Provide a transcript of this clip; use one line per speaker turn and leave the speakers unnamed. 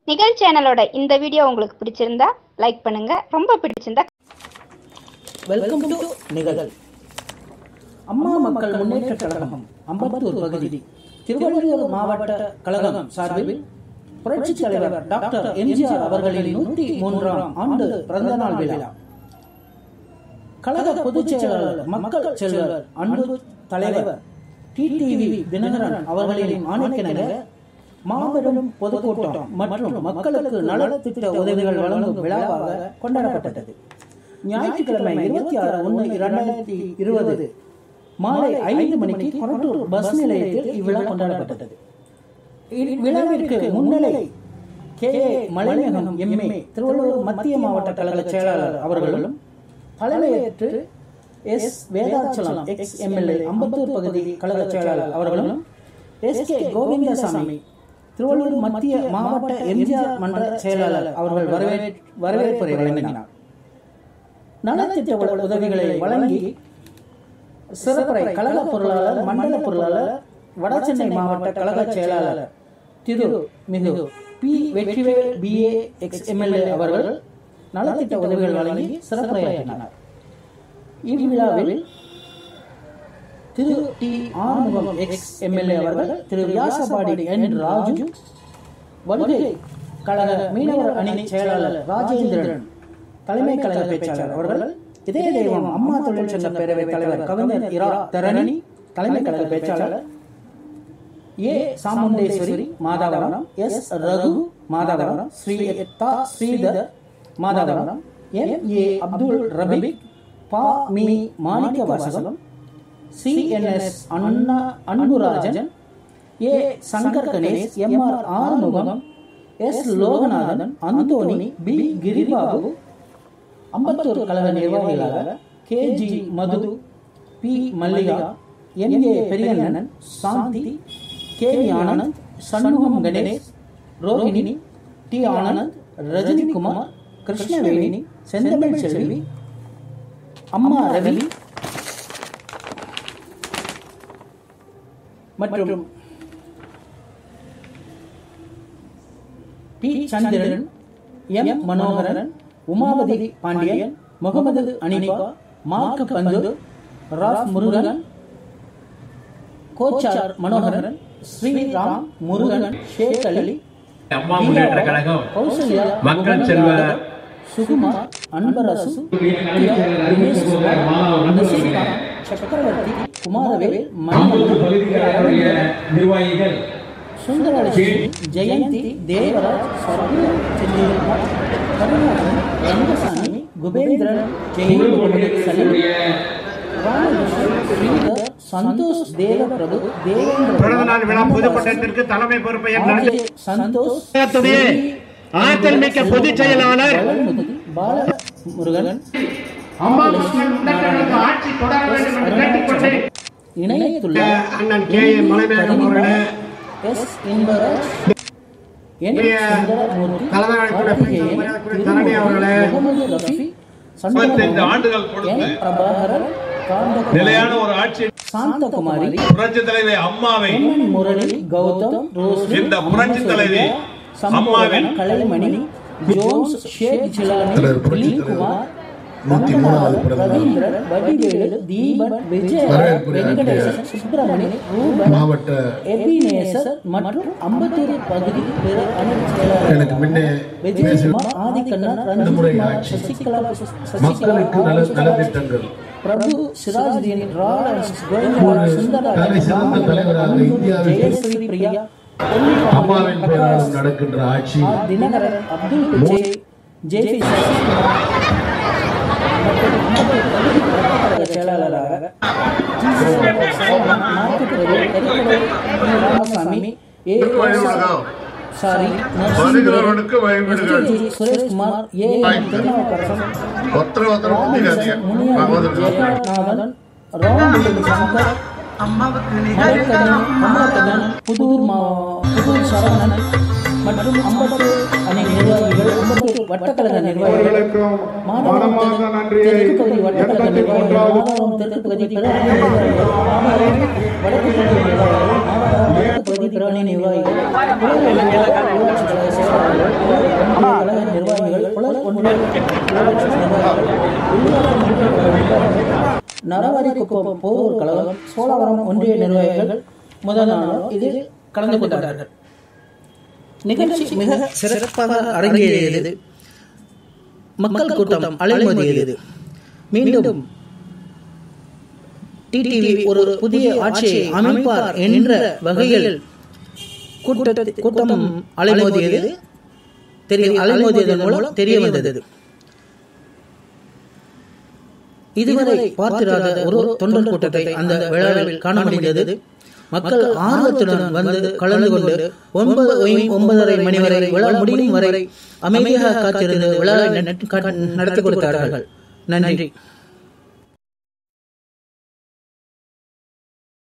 நிகழ் சேனலோட இந்த வீடியோ உங்களுக்கு பிடிச்சிருந்தா லைக் பண்ணுங்க ரொம்ப பிடிச்சிருந்தா
வெல்கம் டு நிகழ் அம்மா மக்கள் முன்னேற்ற கழகம் அம்பத்தூர் பகுதி திருவள்ளூர் மாவட்ட கழகம் சார்பில் புரட்சித் தலைவர் டாக்டர் எம்ஜிஆர் அவர்களின் நூற்றி மூன்றாம் ஆண்டு பிறந்த நாள் விழா கழக பொதுச் செயலாளர் மக்கள் செல்வர் அன்பு தலைவர் டிடிவி தினகரன் அவர்களின் ஆணைக்கிணங்க மாபெரும் பொதுக்கூட்டம் மற்றும் மக்களுக்கு நலத்திட்ட உதவிகள் வழங்கும் விழாவாக கொண்டாடப்பட்டது ஞாயிற்றுக்கிழமை இருபத்தி ஆறு ஒன்று இரண்டாயிரத்தி இருபது மாலை ஐந்து மணிக்கு கொரட்டூர் பஸ் நிலையத்தில் இவ்விழா கொண்டாடப்பட்டது இவ்விழாவிற்கு முன்னிலை K A Malaiyagam MA Tiruvallur மத்திய மாவட்ட கழக செயலாளர் அவர்களும் தலைமையேற்று S Vedachalam ex MLA Ambattur பகுதி கழக செயலாளர் அவர்களும் எஸ் கே கோவிந்தசாமி திருவள்ளூர் மத்திய மாவட்ட எம்ஜிஆர் மன்ற செயலாளர் அவர்கள் வரவே- வரவேற்புரை வழங்கினார் நலத்திட்ட உத- உதவிகளை வழங்கி சிறப்புரை கழக பொருளாளர் மண்டல பொருளாளர் வடசென்னை மாவட்ட கழக செயலாளர் Thirumigu P Vetrivel BA ex MLA அவர்கள் நலத்திட்ட உதவிகள் வழங்கி சிறப்புரையாற்றினார் இவ்விழாவில் Thiru T Arumugam ex MLA அவர்கள் திரு வியாசபாடி என் ராஜு வருகை கழக மீனவர் அணி செயலாளர் ராஜேந்திரன் தலைமை கழக பேச்சாளர் அவர்கள் இதே தெய்வம் அம்மா தொழிற்சங்க பேரவைத் தலைவர் கவிஞர் இரா தரணி தலைமை கழக பேச்சாளர் ஏ சாமுண்டேஸ்வரி மாதாவரம் எஸ் ரகு மாதாவரம் ஸ்ரீ தா ஸ்ரீதர் மாதாவரம் எம் ஏ அப்துல் ரபீக் பா மீ Manikka Vasagam CNS Anna Anburajan A Shankar Ganesh M R Arumugam S Loganathan Anthony P Giribabu Ambattur கழக நிர்வாகிகளாக K G Madhu P Mallika M A Periyannan Shanthi K V Anand Shanmugam Ganesh Rohini T Anand Rajinikumar Krishnaveni Senthamizh Selvi அம்மா ரவி மற்றும் P Chandran M Manoharan Umapathi Pandian Mohammed Hanifa Margabandhu Rauf Murugan Kochar Manoharan Sriram Murugan Sheikh Ali
Amma Munnetra கழகம்
கௌசல்யா
மக்கள்
முகமது
செல்வர்
யாதவ், சுகுமார் அன்பரசு தினேஷ் குமார், நசீர்கான், சக்கரவர்த்தி குமாரவேல் மணிமகன்
பகுதிகளுடைய நிர்வாகிகள்
சுந்தரலட்சுமி ஜெயந்தி தேவராஜ் சர்வு செந்தில்குமார் கருணாகரன் ரங்கசாமி குபேந்திரன் ஜெயின் முகமது சலீம் ராமகிருஷ்ணன் ஸ்ரீதர் சந்தோஷ் தேவபிரபு தேவேந்திர
பிறந்த நாள் விழா பொதுக்கூட்டத்திற்கு தலைமை பொறுப்பை ஏற்ற
ஆர்ஜே சந்தோஷ்
தமிழகத்துடைய ஆற்றல் மிக்க பொதுச் செயலாளர்
வளர்மதி பாலமுருகன்
அம்மா மக்கள் முன்னேற்ற ஆட்சி தொடர வேண்டும் என்று கேட்டுக்கொண்டு
இணையத்துள்ள
அண்ணன் கே ஏ மலைமேகம் அவர்களே
எஸ் இன்பராஜ் என் சுந்தரமூர்த்தி
தலைவர்கள்
கார்த்திகேயன்
மரியாதைக்குரிய தரணி அவர்களே,
முகமது ரஃபி
முப்பத்தைந்து
சந்திரமோகன்
ஆண்டுகள் கொடுத்து
என் பிரபாகரன் காந்தகுமாரி,
நிலையான ஒரு ஆட்சி
சாந்தகுமாரி
புரட்சி தலைவி அம்மாவை
என் முரளி கௌதம் ரோஸ்லி
இந்த புரட்சி தலைவி
சம்போதரன்,
அம்மாவின்
கலைமணி ஜோன்ஸ் ஷேக் ஜிலானி
தலைவர் புரட்சி
திலீப்குமார்
நூத்தி மூணாவது
ரங்கநாதன்,
பிறந்த நாள்.
ரவீந்திரன் வடிவேலு தீபன் விஜய்
வரவேற்புரை
வெங்கடேசன்
ஆற்றிய
சுப்பிரமணி ரூபன்
மாவட்ட
எபினேசர் மற்றும் அம்பத்தூர் பகுதி பிற அணி
எனக்கு முன்னே
செயலாளர் விஜயகுமார் ஆதிக்கண்ணன்
முறை
ரஞ்சித்குமார்
ஆட்சி.
சசிகலா
மக்களுக்கு நல
சசிகலா
நலத்திட்டங்கள்
பிரபு சிராஜுதீன் ராலன்ஸ் கோவிந்தராஜ்
ஒரு
சுந்தரராஜன்
தலை சிறந்த தலைவராக
அன்பு,
இந்தியாவில்
ஜெயஸ்ரீ பிரியா
அம்மாவின் பெயரால் நடக்கின்ற ஆட்சி
ஆர் தினகரன் அப்துல் பிச்சை ஜேபி சசிகுமார் மற்றும் அம்பத்தூர் பகுதி வட்டக்கழக செயலாளராக ஜி. சேவன், மாத்துப்பிரபு, கரிக்கடை பி. ராமசாமி ஏ சாரி
வருகிறவர்களுக்கு வழிவிடுங்கள்.
Narasimhan Sureshkumar A M. திருநாவுக்கரசன்
ஒருத்தர் ஒருத்தர் ஊத்திக்காதீங்க.
முனியாண்டி
பகவதர்
ஜெயநாதன் ராமலிங்கம் சங்கர் மலைக்கடன் கமலக்கடன் புதூர் மா புதூர் சரவணன் மற்றும் அம்பத்தூர் அணி நிர்வாகிகள் அம்பத்தூர் வட்டக்கழக நிர்வாகிகள்
அவர்களுக்கும்
மாதவரம்
மனமார்ந்த நன்றியை
தெற்கு பகுதி வட்டக்கழக
எண்பத்தி
நிர்வாகிகள்
மூன்றாவது
மாதவரம் தெற்கு பகுதி பிராணி நிர்வாகிகள் மாதவரம் வடக்கு பகுதி நிர்வாகிகள் மாதவரம் வடக்கு பகுதி பிராணி நிர்வாகிகள் புலர் ஒன்றிய ஊராட்சி கழக செயலாளர்கள் புலர் ஒன்றிய கழக நிர்வாகிகள் புலர் ஒன்றிய ஊராட்சி நிர்வாகிகள் உள்ளூராட்சி மன்ற கழக நரவாரிக்குப்பம் போரூர் கழகம் சோழவரம் ஒன்றிய நிர்வாகிகள் முதல் நாள் இதில் கலந்து கொண்டார்கள் நிகழ்ச்சி மிக சிறப்பாக அரங்கேறியது மக்கள் கூட்டம் அலைமோதியது மீண்டும் டிடிவி ஒரு புதிய ஆட்சியை அமைப்பார் என்ற வகையில் கூட்டத்தை கூட்டம் அலைமோதியது தெரிய அலைமோதியதன் மூலம் தெரிய வந்தது இதுவரை பார்த்திராத ஒரு தொண்டர் கூட்டத்தை அந்த விழாவில் காண முடிந்தது மக்கள் ஆர்வத்துடன் வந்து கலந்து கொண்டு ஒன்பது ஒன்பதரை மணி வரை விழா முடியும் வரை அமைதியாக காத்திருந்து விழாவை நடத்தி கொடுத்தார்கள் நன்றி